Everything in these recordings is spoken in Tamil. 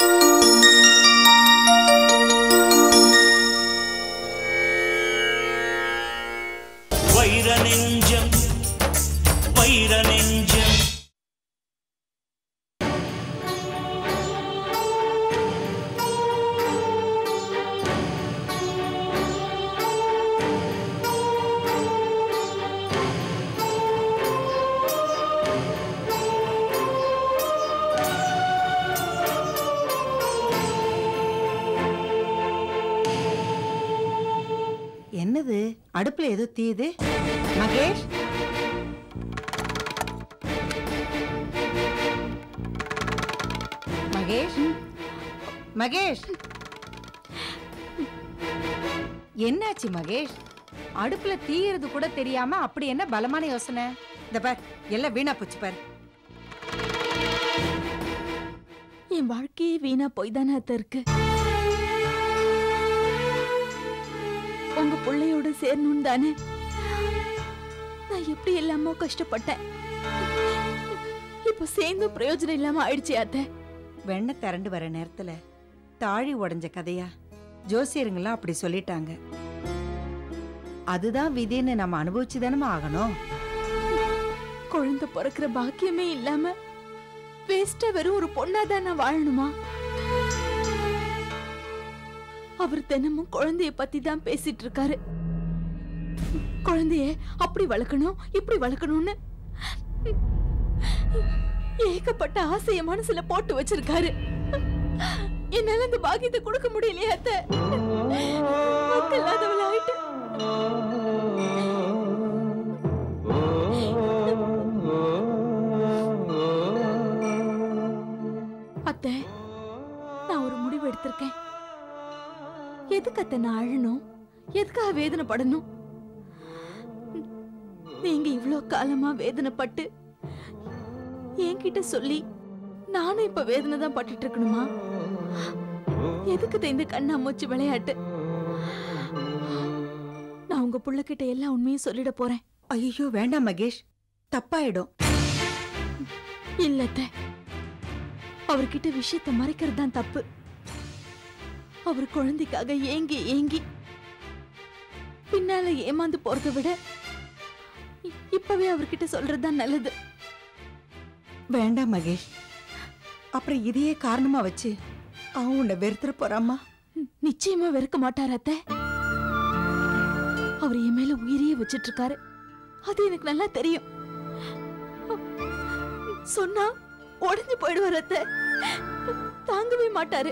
வைர நெஞ்சம் வைர நெஞ்சம் என்னது அடுப்புல ஏதோ தீயுது மகேஷ் மகேஷ் மகேஷ் என்னாச்சு மகேஷ் அடுப்புல தீயறது கூட தெரியாம அப்படி என்ன பலமான யோசனை இந்த பார் எல்லாம் வீணா போச்சு பார் என் வாழ்க்கையே வீணா போய் தானே அத்தை இருக்கு உங்க பிள்ளையோட சேரணும்னு தானே நான் எப்படி இல்லாம கஷ்டப்பட்டேன் இப்போ சேர்ந்தும் பிரயோஜனம் இல்லாம ஆயிடுச்சு அத்தை வெண்ணெய் திரண்டு வர நேரத்துல தாழி உடைஞ்ச கதையா ஜோசியருங்கெல்லாம் அப்படி சொல்லிட்டாங்க அதுதான் விதின்னு நம்ம அனுபவிச்சு தானே ஆகணும் குழந்தை பிறக்கிற பாக்கியமே இல்லாம வேஸ்டா வெறும் ஒரு பொண்ணா தான் நான் வாழணுமா அவர் தினமும் குழந்தைய பத்தி தான் பேசிட்டு இருக்காரு குழந்தைய அப்படி வளர்க்கணும் இப்படி வளர்க்கணும்னு ஏகப்பட்ட ஆசைய மனசுல போட்டு வச்சிருக்காரு என்னால இந்த பாக்கியத்தை கொடுக்க முடியலையே அத்தை இல்லாதவள் ஆயிட்டு அத்தை நான் ஒரு முடிவு எடுத்திருக்கேன் எதுக்கு அத்தை நான் அழணும் எதுக்காக வேதனைப்படணும் நீங்க இவ்ளோ காலமா வேதனைப்பட்டு என்கிட்ட சொல்லி நானும் இப்ப வேதனை தான் பட்டுட்டு இருக்கணுமா எதுக்கு அத்தை இந்த கண்ணாமூச்சி விளையாட்டு நான் உங்க புள்ளகிட்ட எல்லா உண்மையும் சொல்லிட போறேன் ஐயோ வேண்டாம் மகேஷ் தப்பாயிடும் இல்லத்த அவர்கிட்ட விஷயத்தை மறைக்கிறது தான் தப்பு அவர் குழந்தைக்காக ஏங்கி ஏங்கி பின்னால ஏமாந்து போறதை விட இ- இப்பவே அவர்கிட்ட சொல்றது தான் நல்லது வேண்டாம் மகேஷ் அப்புறம் இதையே காரணமா வச்சு அவன் உன்னை வெறுத்துற போறாமா நி- நிச்சயமா வெறுக்க மாட்டார் அத்தை அவர் என் மேல உயிரையே வச்சிட்டு இருக்காரு அது எனக்கு நல்லா தெரியும் சொன்னா உடைஞ்சு போயிடுவார் அத்தை தாங்கவே மாட்டாரு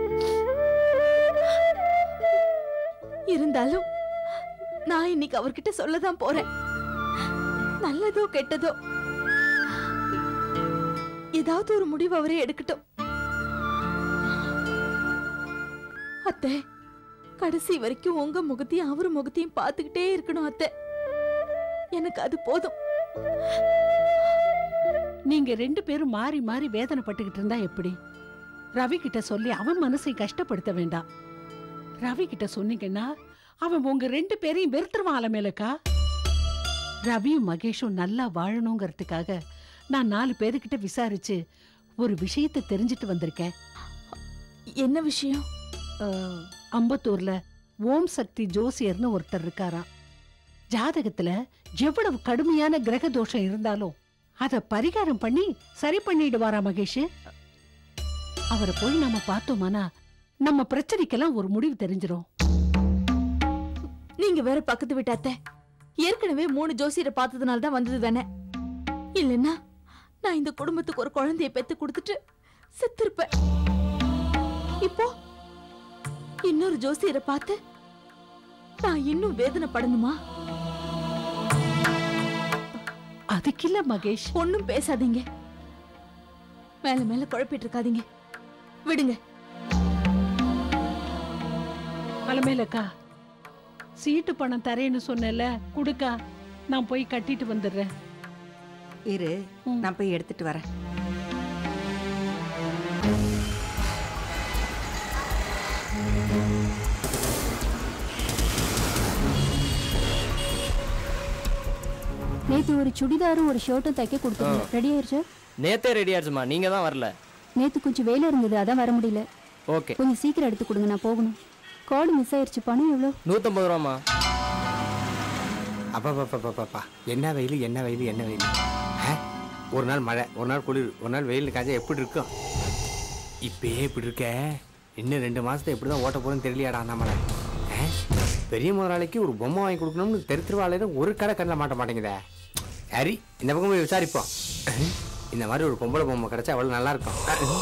இருந்தாலும் நான் இன்னைக்கு அவர்கிட்ட சொல்லதான் போறேன் நல்லதோ கெட்டதோ ஏதாவது ஒரு முடிவு அவரே எடுக்கட்டும் அத்தை கடைசி வரைக்கும் உங்க முகத்தையும் அவர் முகத்தையும் பார்த்துக்கிட்டே இருக்கணும் அத்தை எனக்கு அது போதும் நீங்க ரெண்டு பேரும் மாறி மாறி வேதனைப்பட்டுக்கிட்டு இருந்தா எப்படி ரவி கிட்ட சொல்லி அவன் மனசை கஷ்டப்படுத்த வேண்டாம் ரவி கிட்ட சொன்னீங்கன்னா அவன் உங்க ரெண்டு பேரையும் வெறுத்துருவான் அலமேலக்கா ரவியும் மகேஷும் நல்லா வாழணுங்கிறதுக்காக நான் நாலு பேருக்கிட்ட விசாரிச்சு ஒரு விஷயத்தை தெரிஞ்சிட்டு வந்திருக்கேன் என்ன விஷயம் அஹ், அம்பத்தூர்ல ஓம் சக்தி ஜோசியர்னு ஒருத்தர் இருக்காராம் ஜாதகத்துல எவ்வளவு கடுமையான கிரக தோஷம் இருந்தாலும் அத பரிகாரம் பண்ணி சரி பண்ணிடுவாரா மகேஷ் அவரை போய் நாம பார்த்தோமானா நம்ம பிரச்சனைக்கெல்லாம் ஒரு முடிவு தெரிஞ்சிரும் நீங்க வேற பக்கத்து வீட்டு அத்தை ஏற்கனவே மூணு ஜோசியரை பார்த்ததுனால தான் வந்தது தானே இல்லைன்னா நான் இந்த குடும்பத்துக்கு ஒரு குழந்தைய பெத்து கொடுத்துட்டு செத்திருப்பேன் இப்போ இன்னொரு ஜோசியரை பார்த்து நான் இன்னும் வேதனைப்படணுமா அதுக்கில்ல மகேஷ் ஒண்ணும் பேசாதீங்க மேல மேல குழப்பிட்டு இருக்காதீங்க விடுங்க அலமேலக்கா சீட்டு பணம் தரேன்னு சொன்னேல குடுக்கா நான் போய் கட்டிட்டு வந்துடுறேன் இரு ம். நான் போய் எடுத்துட்டு வரேன் நேத்து ஒரு சுடிதாரும் ஒரு ஷர்ட்டும் தைக்க கொடுத்தீங்க ரெடி ஆயிருச்சு நேத்தே ரெடி ஆயிடுச்சுமா நீங்க தான் வரல நேத்து கொஞ்சம் வேலை இருந்தது அதான் வர முடியல ஓகே கொஞ்சம் சீக்கிரம் எடுத்து கொடுங்க நான் போகணும் கார்டு மிஸ் ஆயிருச்சு பணம் எவ்வளோ நூற்றம்பது ரூபாம்மா அப்பா என்ன வெயில் என்ன வெயில் என்ன வெயில் ஆ? ஒரு நாள் மழை ஒரு நாள் குளிர் ஒரு நாள் வெயில் காய்ச்சா எப்படி இருக்கும் இப்பயே இப்படி இருக்க இன்னும் ரெண்டு மாசத்தை எப்படி தான் ஓட்ட போறேன்னு தெரியலையாடா நம்மளை ஆ? பெரிய முதலாளிக்கு ஒரு பொம்மை வாங்கி கொடுக்கணும்னு தெரு திருவாளையில ஒரு கடை கண்ணில் மாட்ட மாட்டேங்குதே சரி இந்த பக்கம் போய் விசாரிப்போம் இந்த மாதிரி ஒரு பொம்பளை பொம்மை கிடைச்சா அவ்வளோ நல்லா இருக்கும்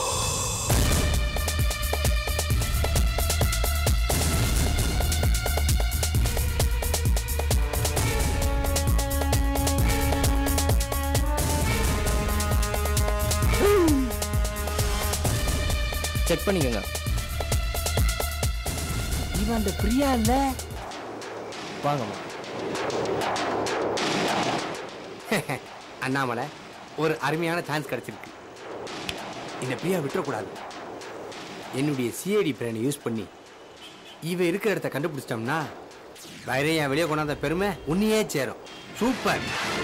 செக் பண்ணிக்கோங்க இவன் அந்த பிரியா இல்ல வாங்கம்மா அண்ணாமலை ஒரு அருமையான சான்ஸ் கிடைச்சிருக்கு இந்த பிரியா விட்டுறக்கூடாது என்னுடைய சிஐடி பிளானை யூஸ் பண்ணி இவ இருக்கிற இடத்த கண்டுபிடிச்சிட்டோம்னா வேற என் வெளியே கொண்டாந்த பெருமை உன்னையே சேரும் சூப்பர்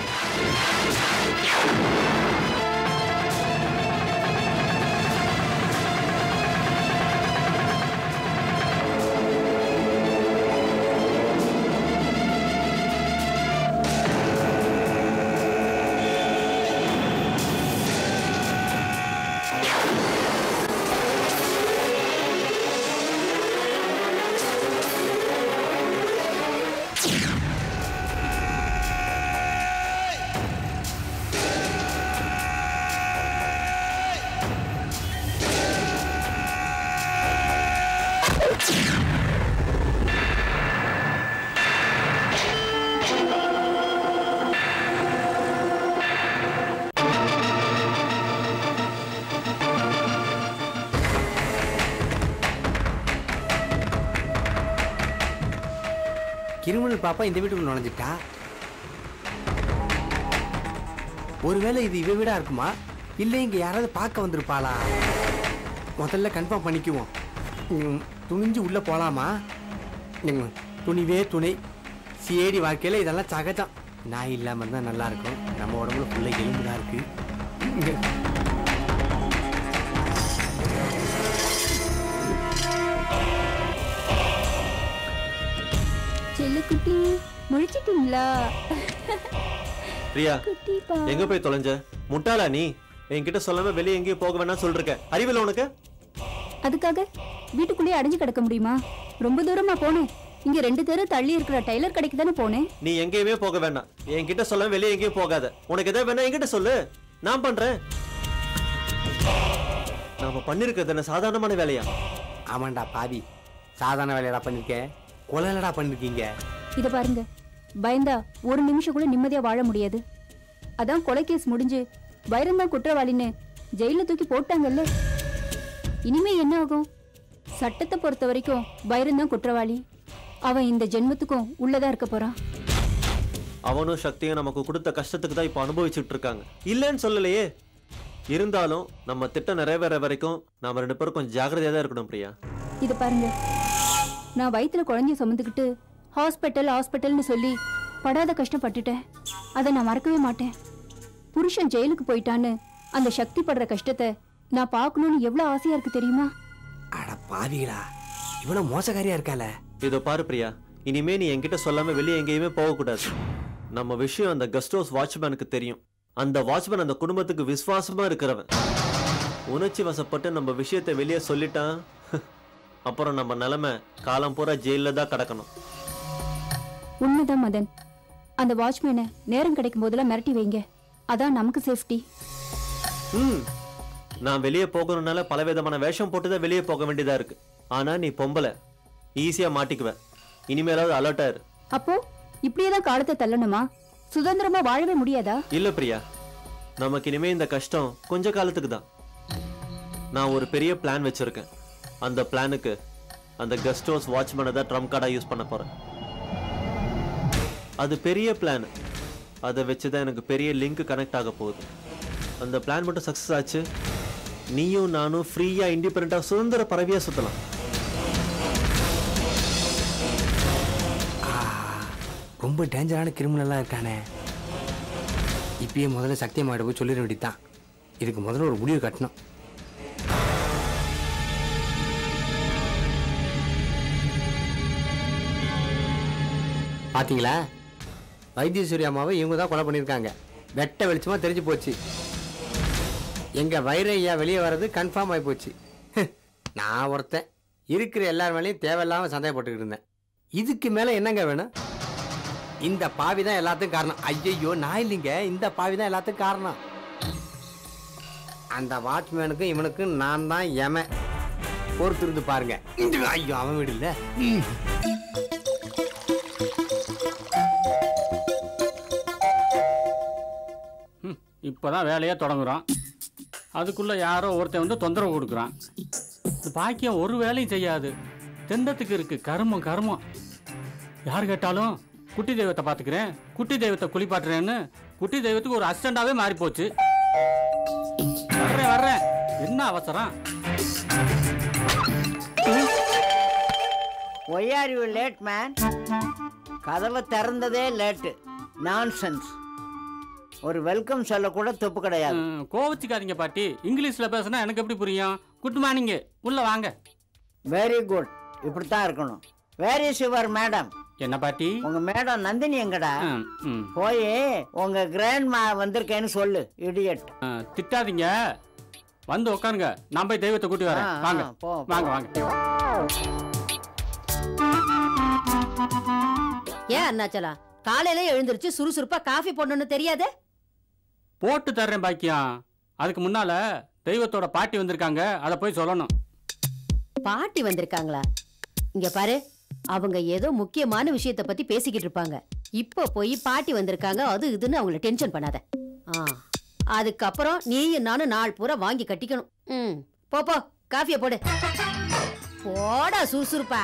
கிரிமினல் பாப்பா இந்த வீட்டுக்குள்ள நுழைஞ்சிட்டா ஒருவேளை இது இவ வீடா இருக்குமா இல்லை இங்க யாராவது பார்க்க வந்திருப்பாளா முதல்ல கன்ஃபார்ம் பண்ணிக்குவோம் ம், துணிஞ்சு உள்ள போலாமா ம், துணிவே துணை சிஏடி வாழ்க்கையில இதெல்லாம் சகஜம் நாய் இல்லாம இருந்தா நல்லா இருக்கும் நம்ம உடம்புல ஃபுல்லா எலும்புதான் இருக்கு செல்லுக்குட்டி முழிச்சிட்டீங்களா பிரியா குட்டிப்பா எங்க போய் தொலைஞ்ச முட்டாளா நீ என்கிட்ட சொல்லாம வெளியே எங்கேயும் போக வேணாம் சொல்லிருக்க அறிவில்ல உனக்கு அதுக்காக வீட்டுக்குள்ளேயே அடைஞ்சு கிடக்க முடியுமா ரொம்ப தூரமா போனேன் இங்க ரெண்டு தெரு தள்ளி இருக்கிற டைலர் கடைக்கு தானே போனேன் நீ எங்கேயுமே போக வேண்டாம் என்கிட்ட சொல்லாம வெளியே எங்கேயும் போகாத உனக்கு எதாவது வேணா என்கிட்ட சொல்லு நான் பண்றேன் நாம பண்ணிருக்கிறது என்ன சாதாரணமான வேலையா ஆமாண்டா பாவி சாதாரண வேலையடா பண்ணிருக்கேன் கொலைலடா பண்ணிருக்கீங்க இத பாருங்க பயந்தா ஒரு நிமிஷம் கூட நிம்மதியா வாழ முடியாது அதான் கொலை கேஸ் முடிஞ்சு வைரந்தான் குற்றவாளின்னு ஜெயில தூக்கி போட்டாங்கல்ல இனிமே என்ன ஆகும் சட்டத்தை பொறுத்த வரைக்கும் வைரந்தான் குற்றவாளி அவன் இந்த ஜென்மத்துக்கும் உள்ளதா இருக்க போறான் அவனும் சக்தியும் நமக்கு கொடுத்த கஷ்டத்துக்கு தான் இப்போ அனுபவிச்சுட்டு இருக்காங்க இல்லைன்னு சொல்லலையே இருந்தாலும் நம்ம திட்டம் நிறைவேற வரைக்கும் நாம ரெண்டு பேரும் கொஞ்சம் ஜாக்கிரதையா தான் இருக்கணும் பிரியா இத பாருங்க நான் வயித்துல குழந்தைய சுமந்துக்கிட்டு ஹாஸ்பிட்டல் ஹாஸ்பிட்டல்னு சொல்லி படாத கஷ்டப்பட்டுட்டேன் அதை நான் மறக்கவே மாட்டேன் புருஷன் ஜெயிலுக்கு போயிட்டான்னு அந்த சக்தி படுற கஷ்டத்தை நான் பார்க்கணும்னு எவ்வளவு ஆசையா இருக்கு தெரியுமா அட பாவிகளா இவ்வளவு மோசக்காரியா இருக்கால இதோ பாரு பிரியா இனிமே நீ என்கிட்ட சொல்லாம வெளியே எங்கேயுமே போகக்கூடாது நம்ம விஷயம் அந்த கெஸ்ட் ஹவுஸ் வாட்ச்மேனுக்கு தெரியும் அந்த வாட்ச்மேன் அந்த குடும்பத்துக்கு விசுவாசமா இருக்கிறவன் உணர்ச்சி வசப்பட்டு நம்ம விஷயத்தை வெளியே சொல்லிட்டான் அப்புறம் நம்ம நிலைமை காலம் பூரா ஜெயில தான் கிடக்கணும் உண்மைதான் மதன் அந்த வாட்ச்மேனை நேரம் கிடைக்கும் போதெல்லாம் மிரட்டி வைங்க அதான் நமக்கு சேஃப்டி ம் நான் வெளியே போகணும்னால பலவிதமான வேஷம் போட்டு தான் வெளியே போக வேண்டியதா இருக்கு ஆனா நீ பொம்பளை ஈஸியா மாட்டிக்குவ இனிமேலாவது அலர்ட்டா இரு அப்போ இப்படியே தான் காலத்தை தள்ளணுமா சுதந்திரமா வாழவே முடியாதா இல்ல பிரியா நமக்கு இனிமே இந்த கஷ்டம் கொஞ்ச காலத்துக்கு தான் நான் ஒரு பெரிய பிளான் வச்சிருக்கேன் அந்த பிளானுக்கு அந்த கெஸ்ட் ஹவுஸ் வாட்ச்மேனை தான் ட்ரம் கார்டா யூஸ் பண்ண போறேன் அது பெரிய பிளான் அதை வச்சு தான் எனக்கு பெரிய லிங்க் கனெக்ட் ஆக போகுது அந்த பிளான் மட்டும் சக்ஸஸ் ஆச்சு நீயும் நானும் ஃப்ரீயா இண்டிபெண்டா சுதந்திர பறவையா சுத்தலாம் ரொம்ப டேஞ்சரான கிரிமினலாக இருக்கானே இப்பயே முதல்ல சத்தியமாயிட போய் சொல்லிட வேண்டியதுதான் இதுக்கு முதல்ல ஒரு முடிவு கட்டணும் பாத்தீங்களா வைத்தீஸ்வரி அம்மாவை இவங்க தான் கொலை பண்ணியிருக்காங்க வெட்ட வெளிச்சமா தெரிஞ்சு போச்சு எங்க வைரையா வெளியே வர்றது கன்ஃபார்ம் ஆகி போச்சு நான் ஒருத்தன் இருக்கிற எல்லார் மேலேயும் தேவையில்லாம சந்தேகப்பட்டுக்கிட்டு இருந்தேன் இதுக்கு மேல என்னங்க வேணும் இந்த பாவி தான் எல்லாத்துக்கும் காரணம் ஐயையோ நான் இல்லைங்க இந்த பாவி தான் எல்லாத்துக்கும் காரணம் அந்த வாட்ச்மேனுக்கும் இவனுக்கும் நான் தான் எம பொறுத்திருந்து பாருங்க ஐயோ அவன் வீடு இல்ல இப்போதான் வேலையே தொடங்குறோம் அதுக்குள்ள யாரோ ஒருத்தன் வந்து தொந்தரவு கொடுக்குறான் இந்த பாக்கியம் ஒரு வேலையும் செய்யாது தெண்டத்துக்கு இருக்கு கருமம் கருமம் யார் கேட்டாலும் குட்டி தெய்வத்தை பார்த்துக்கிறேன் குட்டி தெய்வத்தை குளிப்பாட்டுறேன்னு குட்டி தெய்வத்துக்கு ஒரு அசிஸ்டண்டாவே மாறி போச்சு வர்றேன் வர்றேன் என்ன அவசரம் why are you late man கதவை திறந்ததே லேட்டு நான்சென்ஸ் ஒரு வெல்கம் சொல்ல கூட துப்பு கிடையாது ம், கோவிச்சுக்காதீங்க பாட்டி இங்கிலீஷ்ல பேசினா எனக்கு எப்படி புரியும் குட் மார்னிங் உள்ள வாங்க வெரி குட் இப்படித்தான் இருக்கணும் வேர் இஸ் யுவர் மேடம் என்ன பாட்டி உங்க மேடம் நந்தினி எங்கடா ம், ம். போய் உங்க கிராண்ட் மா வந்திருக்கேன்னு சொல்லு இடியட் ஆ, திட்டாதீங்க வந்து உட்காருங்க நான் போய் தெய்வத்தை கூட்டி வரேன் ஆ, ஆ, வாங்க போ, போ. வாங்க வாங்க ஏன் அண்ணாச்சலா காலையில எழுந்திருச்சு சுறுசுறுப்பா காஃபி போடணும்னு தெரியாதே போட்டு தர்றேன் பாக்கியம் அதுக்கு முன்னால தெய்வத்தோட பாட்டி வந்திருக்காங்க அதை போய் சொல்லணும் பாட்டி வந்திருக்காங்களா இங்க பாரு அவங்க ஏதோ முக்கியமான விஷயத்த பத்தி பேசிக்கிட்டு இருப்பாங்க இப்ப போய் பாட்டி வந்திருக்காங்க அது இதுன்னு அவங்கள டென்ஷன் பண்ணாத ஆ அதுக்கப்புறம் நீயும் நானும் நாள் பூரா வாங்கி கட்டிக்கணும் ம் போ போ காஃபியை போடு போடா சுறுசுறுப்பா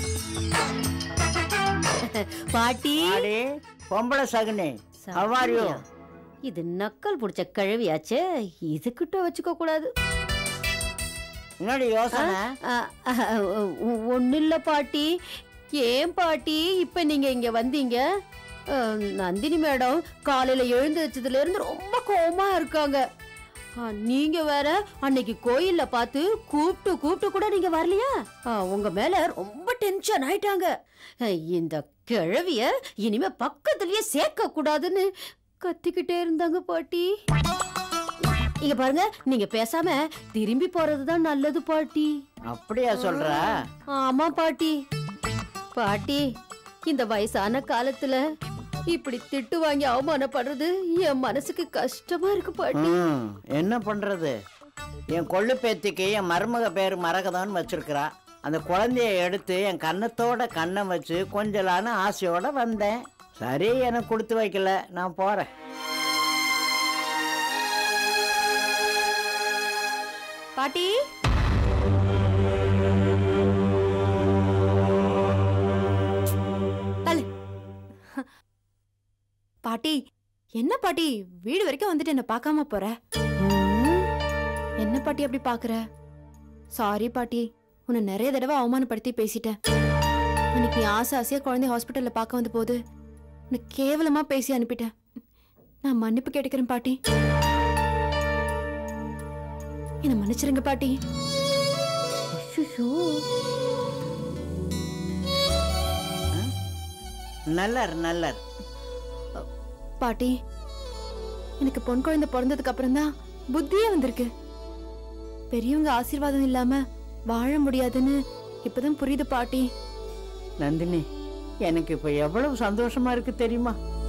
பாட்டி அடே பொம்பளை சகுனே How are you? சாப்பிட்டியா? இது நக்கல் புடிச்ச கழுவியாச்சே இதுகிட்ட வச்சுக்க கூடாது என்னடி யோசனை ஒன்னும் இல்ல பாட்டி ஏன் பாட்டி இப்ப நீங்க இங்க வந்தீங்க அஹ், நந்தினி மேடம் காலையில எழுந்து வச்சதுல இருந்து ரொம்ப கோவமா இருக்காங்க அஹ், நீங்க வேற அன்னைக்கு கோயில்ல பார்த்து கூப்பிட்டு கூப்பிட்டு கூட நீங்க வரலையா அஹ், உங்க மேல ரொம்ப டென்ஷன் ஆயிட்டாங்க அஹ், இந்த கிழவிய இனிமே பக்கத்துலயே சேர்க்க கூடாதுன்னு கத்திக்கிட்டே இருந்தாங்க பாட்டி இங்க பாருங்க நீங்க பேசாம திரும்பி போறதுதான் நல்லது பாட்டி அப்படியா சொல்ற ஆமா பாட்டி பாட்டி இந்த வயசான காலத்துல இப்படி திட்டு வாங்கி அவமானப்படுறது என் மனசுக்கு கஷ்டமா இருக்கு பாட்டி ம், என்ன பண்றது என் கொள்ளு பேத்திக்கு என் மருமக பேர் மரகதான்னு வச்சிருக்கிறா அந்த குழந்தைய எடுத்து என் கன்னத்தோட கண்ணை வச்சு கொஞ்சலான ஆசையோட வந்தேன் சரி எனக்கு கொடுத்து வைக்கல நான் போறேன் பாட்டி தள்ளு. பாட்டி என்ன பாட்டி வீடு வரைக்கும் வந்துட்டு என்ன பார்க்காம போற என்ன பாட்டி அப்படி பாக்குற சாரி பாட்டி உன்னை நிறைய தடவை அவமானப்படுத்தி பேசிட்டேன் அன்னைக்கு நீ ஆசை ஆசையா குழந்தை ஹாஸ்பிட்டல்ல பார்க்க வந்த போது உன்னை கேவலமா பேசி அனுப்பிட்டேன் நான் மன்னிப்பு கேட்டுக்கிறேன் பாட்டி என்ன மன்னிச்சிருங்க பாட்டி அச்சச்சோ. நல்லர் நல்லர் பாட்டி எனக்கு பொன் குழந்தை பிறந்ததுக்கு அப்புறம் தான் புத்தியே வந்திருக்கு பெரியவங்க ஆசீர்வாதம் இல்லாம வாழ முடியாதுன்னு இப்பதான் புரியுது பாட்டி நந்தினி எனக்கு இப்ப எவ்வளவு சந்தோஷமா இருக்கு தெரியுமா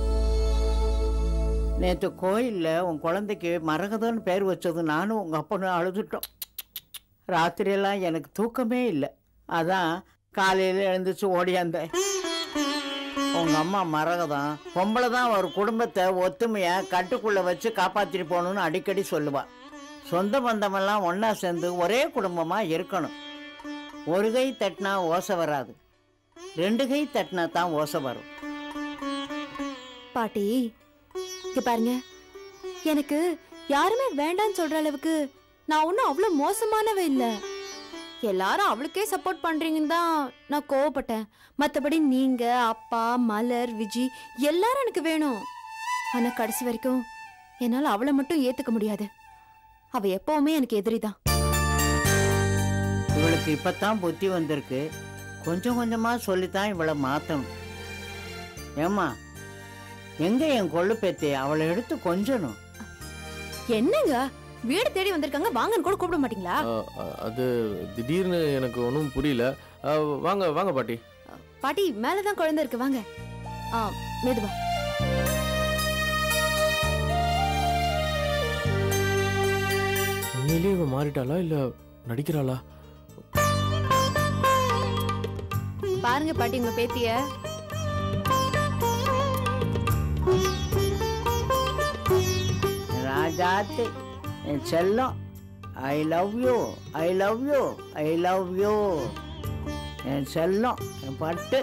நேத்து கோயில்ல உன் குழந்தைக்கு மரகதம்னு பேர் வச்சது நானும் உங்க அப்பனும் அழுதுட்டோம் ராத்திரியெல்லாம் எனக்கு தூக்கமே இல்லை அதான் காலையில எழுந்துச்சு ஓடியாந்தேன் உங்க அம்மா மரகதம் பொம்பளை தான் ஒரு குடும்பத்தை ஒத்துமையா கட்டுக்குள்ள வச்சு காப்பாத்திட்டு போகணும்னு அடிக்கடி சொல்லுவா சொந்த பந்தமெல்லாம் ஒண்ணா சேர்ந்து ஒரே குடும்பமா இருக்கணும் ஒரு கை தட்டினா ஓசை வராது ரெண்டு கை தட்டினா தான் ஓசை வரும் பாட்டி இங்க பாருங்க எனக்கு யாருமே வேண்டாம்னு சொல்ற அளவுக்கு நான் ஒன்றும் அவ்வளோ மோசமானவ இல்ல எல்லாரும் அவளுக்கே சப்போர்ட் பண்றீங்கன்னு தான் நான் கோவப்பட்டேன் மற்றபடி நீங்க அப்பா மலர் விஜி எல்லாரும் எனக்கு வேணும் ஆனா கடைசி வரைக்கும் என்னால அவளை மட்டும் ஏத்துக்க முடியாது அவ எப்பவுமே எனக்கு எதிரி தான் இவளுக்கு இப்பதான் புத்தி வந்திருக்கு கொஞ்சம் கொஞ்சமா சொல்லித்தான் இவளை மாத்தணும் ஏம்மா எங்க என் கொள்ளு பேத்தி அவளை எடுத்து கொஞ்சணும் என்னங்க வீடு தேடி வந்திருக்காங்க வாங்கன்னு கூட கூப்பிட மாட்டீங்களா அ, அ, அது திடீர்னு எனக்கு ஒன்றும் புரியல அ, வாங்க வாங்க பாட்டி பாட்டி மேலதான் குழந்தை இருக்கு வாங்க ஆ மெதுவா உண்மையிலேயே இவ மாறிட்டாளா இல்ல நடிக்கிறாளா பாருங்க பாட்டி உங்க பேத்திய ராஜாத்தி என் செல்லம் I love you I love you I love you என் செல்லம் என் பட்டு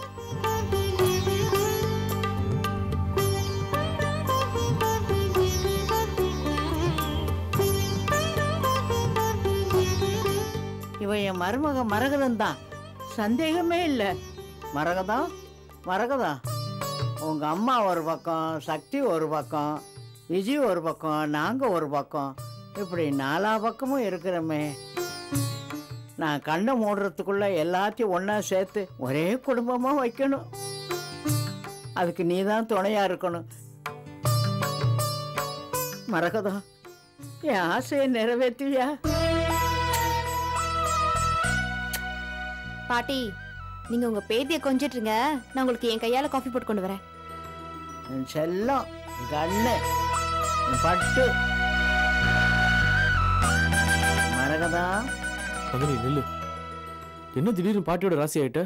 இவன் என் மருமக மரகதம் தான் சந்தேகமே இல்லை மரகதம் மரகதம் உங்க அம்மா ஒரு பக்கம் சக்தி ஒரு பக்கம் விஜய் ஒரு பக்கம் நாங்க ஒரு பக்கம் இப்படி நாலா பக்கமும் இருக்கிறோமே நான் கண்ணை மூடுறதுக்குள்ள எல்லாத்தையும் ஒண்ணா சேர்த்து ஒரே குடும்பமா வைக்கணும் அதுக்கு நீ தான் துணையா இருக்கணும் மரகதம் என் ஆசையை நிறைவேற்றுவியா பாட்டி நீங்க உங்க பேத்திய கொஞ்சிட்டு இருங்க நான் உங்களுக்கு என் கையால காஃபி போட்டு கொண்டு வரேன் என் செல்லம் என் கண்ணு என் பட்டு மரகதம் நந்தினி நில்லு என்ன திடீர்னு பாட்டியோட ராசி ஆயிட்ட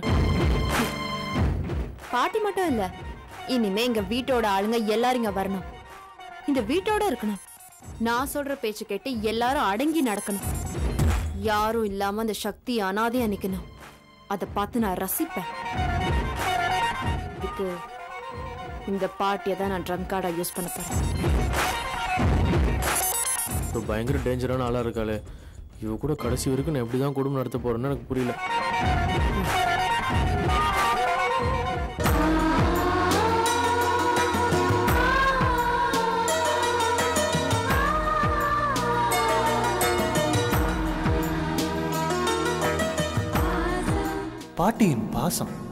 பாட்டி மட்டும் இல்ல இனிமே எங்க வீட்டோட ஆளுங்க எல்லாரும் இங்க வரணும் இந்த வீட்டோட இருக்கணும் நான் சொல்ற பேச்சு கேட்டு எல்லாரும் அடங்கி நடக்கணும் யாரும் இல்லாம அந்த சக்தி அனாதையா நிக்கணும் அதை பார்த்து நான் ரசிப்பேன் இதுக்கு இந்த பாட்டியை தான் நான் ட்ரம் கார்டா யூஸ் பண்ண போறேன் இப்போ பயங்கர டேஞ்சரான ஆளா இருக்காளே இவ கூட கடைசி வரைக்கும் நான் எப்படி தான் குடும்பம் நடத்த போறேன்னு எனக்கு புரியல பாட்டியின் பாசம்